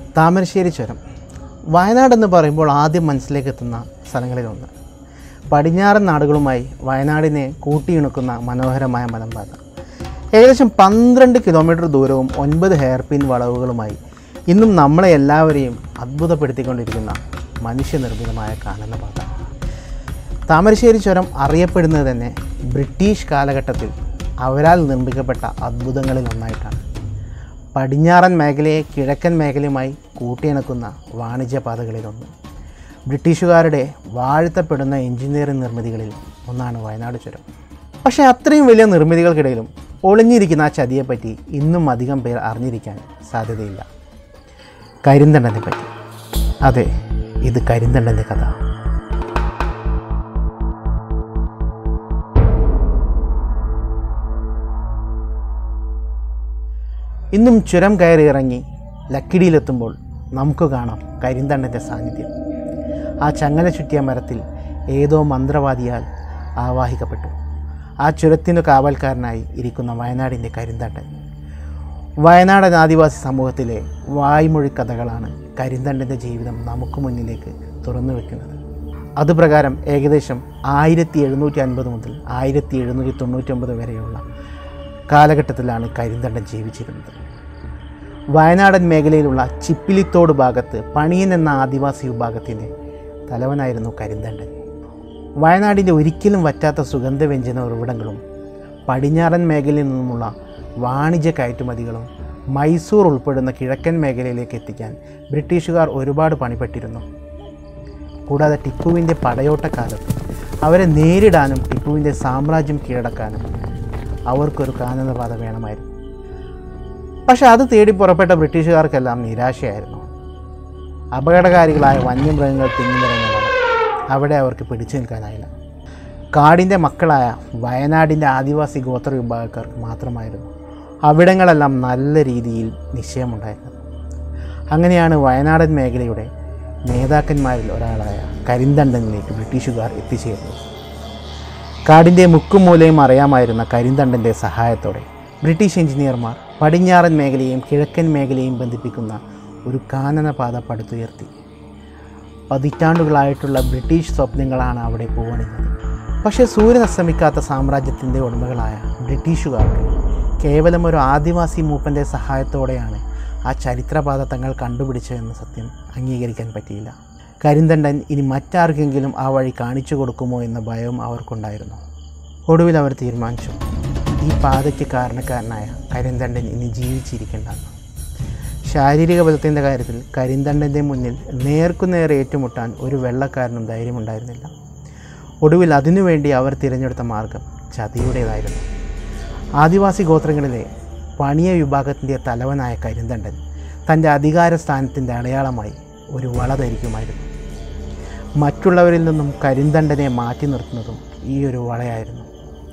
താമരശ്ശേരി ചുരം വയനാട് എന്ന് പറയുമ്പോൾ ആദ്യം മനസ്സിലേക്ക് എത്തുന്ന സ്ഥലങ്ങളിലൊന്ന് പടിഞ്ഞാറൻ നാടുകളുമായി വയനാടിനെ കൂട്ടിയിണക്കുന്ന മനോഹരമായ മലമ്പാത ഏകദേശം പന്ത്രണ്ട് കിലോമീറ്റർ ദൂരവും ഒൻപത് ഹെയർ പിൻ വളവുകളുമായി ഇന്നും നമ്മളെ എല്ലാവരെയും അത്ഭുതപ്പെടുത്തിക്കൊണ്ടിരിക്കുന്ന മനുഷ്യനിർമ്മിതമായ കാനനപാത താമരശ്ശേരി ചുരം അറിയപ്പെടുന്നത് തന്നെ ബ്രിട്ടീഷ് കാലഘട്ടത്തിൽ അവരാൽ നിർമ്മിക്കപ്പെട്ട അദ്ഭുതങ്ങളിൽ ഒന്നായിട്ടാണ് പടിഞ്ഞാറൻ മേഖലയെ കിഴക്കൻ മേഖലയുമായി കൂട്ടിയിണക്കുന്ന വാണിജ്യപാതകളിലൊന്ന് ബ്രിട്ടീഷുകാരുടെ വാഴ്ത്തപ്പെടുന്ന എഞ്ചിനീയറിംഗ് നിർമ്മിതികളിൽ ഒന്നാണ് വയനാട് ചുരം പക്ഷേ അത്രയും വലിയ നിർമ്മിതികൾക്കിടയിലും ഒളിഞ്ഞിരിക്കുന്ന ആ ചതിയെപ്പറ്റി ഇന്നും അധികം പേർ അറിഞ്ഞിരിക്കാൻ സാധ്യതയില്ല കരിന്തണ്ടനെ പറ്റി അതെ ഇത് കരിന്തണ്ടൻ്റെ കഥ ഇന്നും ചുരം കയറി ഇറങ്ങി ലക്കിടിയിലെത്തുമ്പോൾ നമുക്ക് കാണാം കരിന്തണ്ടൻ്റെ സാന്നിധ്യം ആ ചങ്ങല ചുറ്റിയ മരത്തിൽ ഏതോ മന്ത്രവാദിയാൽ ആവാഹിക്കപ്പെട്ടു ആ ചുരത്തിനു കാവൽക്കാരനായി ഇരിക്കുന്ന വയനാടിൻ്റെ കരിന്തണ്ടൻ വയനാടൻ ആദിവാസി സമൂഹത്തിലെ വായ്മൊഴി കഥകളാണ് കരിന്തണ്ടൻ്റെ ജീവിതം നമുക്ക് മുന്നിലേക്ക് തുറന്നു വെക്കുന്നത് അതുപ്രകാരം ഏകദേശം ആയിരത്തി എഴുന്നൂറ്റി അൻപത് മുതൽ ആയിരത്തി എഴുന്നൂറ്റി തൊണ്ണൂറ്റൊമ്പത് വരെയുള്ള കാലഘട്ടത്തിലാണ് കരിന്തണ്ടൻ ജീവിച്ചിരുന്നത് വയനാടൻ മേഖലയിലുള്ള ചിപ്പിലിത്തോട് ഭാഗത്ത് പണിയൻ എന്ന ആദിവാസി വിഭാഗത്തിൻ്റെ തലവനായിരുന്നു കരിന്തണ്ടൻ വയനാടിൻ്റെ ഒരിക്കലും വറ്റാത്ത സുഗന്ധവ്യഞ്ജന ഉറവിടങ്ങളും പടിഞ്ഞാറൻ മേഖലയിൽ നിന്നുമുള്ള വാണിജ്യ കയറ്റുമതികളും മൈസൂർ ഉൾപ്പെടുന്ന കിഴക്കൻ മേഖലയിലേക്ക് എത്തിക്കാൻ ബ്രിട്ടീഷുകാർ ഒരുപാട് പണിപ്പെട്ടിരുന്നു കൂടാതെ ടിപ്പുവിൻ്റെ പടയോട്ടക്കാലത്ത് അവരെ നേരിടാനും ടിപ്പുവിൻ്റെ സാമ്രാജ്യം കീഴടക്കാനും അവർക്കൊരു കാനനപാത വേണമായിരുന്നു പക്ഷെ അത് തേടി പുറപ്പെട്ട ബ്രിട്ടീഷുകാർക്കെല്ലാം നിരാശയായിരുന്നു അപകടകാരികളായ വന്യമൃഗങ്ങൾ തിങ്ങി നിറഞ്ഞതാണ് അവിടെ അവർക്ക് പിടിച്ചു നിൽക്കാനായില്ല കാടിൻ്റെ മക്കളായ വയനാടിൻ്റെ ആദിവാസി ഗോത്ര വിഭാഗക്കാർക്ക് മാത്രമായിരുന്നു അവിടങ്ങളെല്ലാം നല്ല രീതിയിൽ നിശ്ചയമുണ്ടായിരുന്നത് അങ്ങനെയാണ് വയനാടൻ മേഖലയുടെ നേതാക്കന്മാരിൽ ഒരാളായ കരിന്തണ്ടനിലേക്ക് ബ്രിട്ടീഷുകാർ എത്തിച്ചേർന്നത് കാടിൻ്റെ മുക്കും മൂലയും അറിയാമായിരുന്ന കരിന്തണ്ടൻ്റെ സഹായത്തോടെ ബ്രിട്ടീഷ് എഞ്ചിനീയർമാർ പടിഞ്ഞാറൻ മേഖലയും കിഴക്കൻ മേഖലയും ബന്ധിപ്പിക്കുന്ന ഒരു കാനനപാത പടുത്തുയർത്തി പതിറ്റാണ്ടുകളായിട്ടുള്ള ബ്രിട്ടീഷ് സ്വപ്നങ്ങളാണ് അവിടെ പൂവണിഞ്ഞത് പക്ഷേ സൂര്യൻ അസ്തമിക്കാത്ത സാമ്രാജ്യത്തിൻ്റെ ഉടമകളായ ബ്രിട്ടീഷുകാർക്ക് കേവലം ഒരു ആദിവാസി മൂപ്പൻ്റെ സഹായത്തോടെയാണ് ആ ചരിത്രപാത തങ്ങൾ കണ്ടുപിടിച്ചതെന്ന സത്യം അംഗീകരിക്കാൻ പറ്റിയില്ല കരിന്തണ്ടൻ ഇനി മറ്റാർക്കെങ്കിലും ആ വഴി കാണിച്ചു കൊടുക്കുമോ എന്ന ഭയവും അവർക്കുണ്ടായിരുന്നു ഒടുവിൽ അവർ തീരുമാനിച്ചു ഈ പാതയ്ക്ക് കാരണക്കാരനായ കരിന്തണ്ടൻ ഇനി ജീവിച്ചിരിക്കേണ്ടെന്ന് ശാരീരിക ബലത്തിൻ്റെ കാര്യത്തിൽ കരിന്തണ്ടൻ്റെ മുന്നിൽ നേർക്കുനേർ ഏറ്റുമുട്ടാൻ ഒരു വെള്ളക്കാരനും ധൈര്യമുണ്ടായിരുന്നില്ല ഒടുവിൽ അതിനുവേണ്ടി അവർ തിരഞ്ഞെടുത്ത മാർഗം ചതിയുടേതായിരുന്നു ആദിവാസി ഗോത്രങ്ങളിലെ പണിയ വിഭാഗത്തിൻ്റെ തലവനായ കരിന്തണ്ടൻ തൻ്റെ അധികാര സ്ഥാനത്തിൻ്റെ അടയാളമായി ഒരു വള ധരിക്കുമായിരുന്നു മറ്റുള്ളവരിൽ നിന്നും കരിന്തണ്ടനെ മാറ്റി നിർത്തുന്നതും ഈ ഒരു വളയായിരുന്നു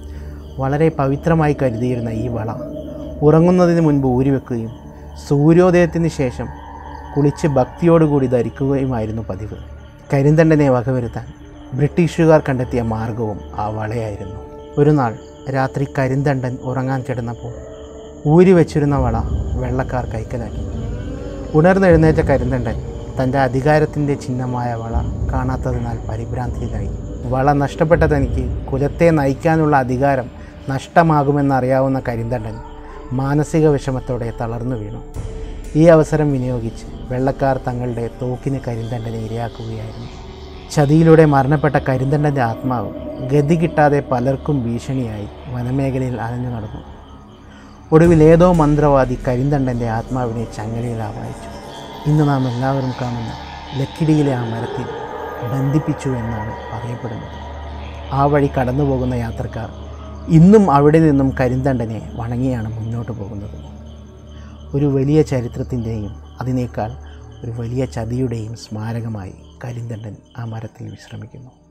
വളരെ പവിത്രമായി കരുതിയിരുന്ന ഈ വള ഉറങ്ങുന്നതിന് മുൻപ് ഊരിവെക്കുകയും സൂര്യോദയത്തിന് ശേഷം കുളിച്ച് ഭക്തിയോടുകൂടി ധരിക്കുകയുമായിരുന്നു പതിവ് കരിന്തണ്ടനെ വകവരുത്താൻ ബ്രിട്ടീഷുകാർ കണ്ടെത്തിയ മാർഗവും ആ വളയായിരുന്നു ഒരു നാൾ രാത്രി കരിന്തണ്ടൻ ഉറങ്ങാൻ കിടന്നപ്പോൾ ഊരി വെച്ചിരുന്ന വള വെള്ളക്കാർ കൈക്കലാക്കി ഉണർന്നെഴുന്നേറ്റ കരിന്തണ്ടൻ തൻ്റെ അധികാരത്തിൻ്റെ ചിഹ്നമായ വള കാണാത്തതിനാൽ പരിഭ്രാന്തിയിലായി വള നഷ്ടപ്പെട്ട തനിക്ക് കുലത്തെ നയിക്കാനുള്ള അധികാരം നഷ്ടമാകുമെന്നറിയാവുന്ന കരിന്തണ്ടൻ മാനസിക വിഷമത്തോടെ തളർന്നു വീണു ഈ അവസരം വിനിയോഗിച്ച് വെള്ളക്കാർ തങ്ങളുടെ തോക്കിന് കരിന്തണ്ടനെ ഇരയാക്കുകയായിരുന്നു ചതിയിലൂടെ മരണപ്പെട്ട കരിന്തണ്ടൻ്റെ ആത്മാവ് ഗതി കിട്ടാതെ പലർക്കും ഭീഷണിയായി വനമേഖലയിൽ അലഞ്ഞു നടന്നു ഒടുവിൽ ഏതോ മന്ത്രവാദി കരിന്തണ്ടൻ്റെ ആത്മാവിനെ ചങ്ങലയിൽ ആവാഹിച്ചു ഇന്ന് നാം എല്ലാവരും കാണുന്ന ലക്കിടിയിലെ ആ മരത്തിൽ ബന്ധിപ്പിച്ചു എന്നാണ് പറയപ്പെടുന്നത് ആ വഴി കടന്നു പോകുന്ന യാത്രക്കാർ ഇന്നും അവിടെ നിന്നും കരിന്തണ്ടനെ വണങ്ങിയാണ് മുന്നോട്ട് പോകുന്നത് ഒരു വലിയ ചരിത്രത്തിൻ്റെയും അതിനേക്കാൾ ഒരു വലിയ ചതിയുടെയും സ്മാരകമായി കരിന്തണ്ടൻ ആ മരത്തിൽ വിശ്രമിക്കുന്നു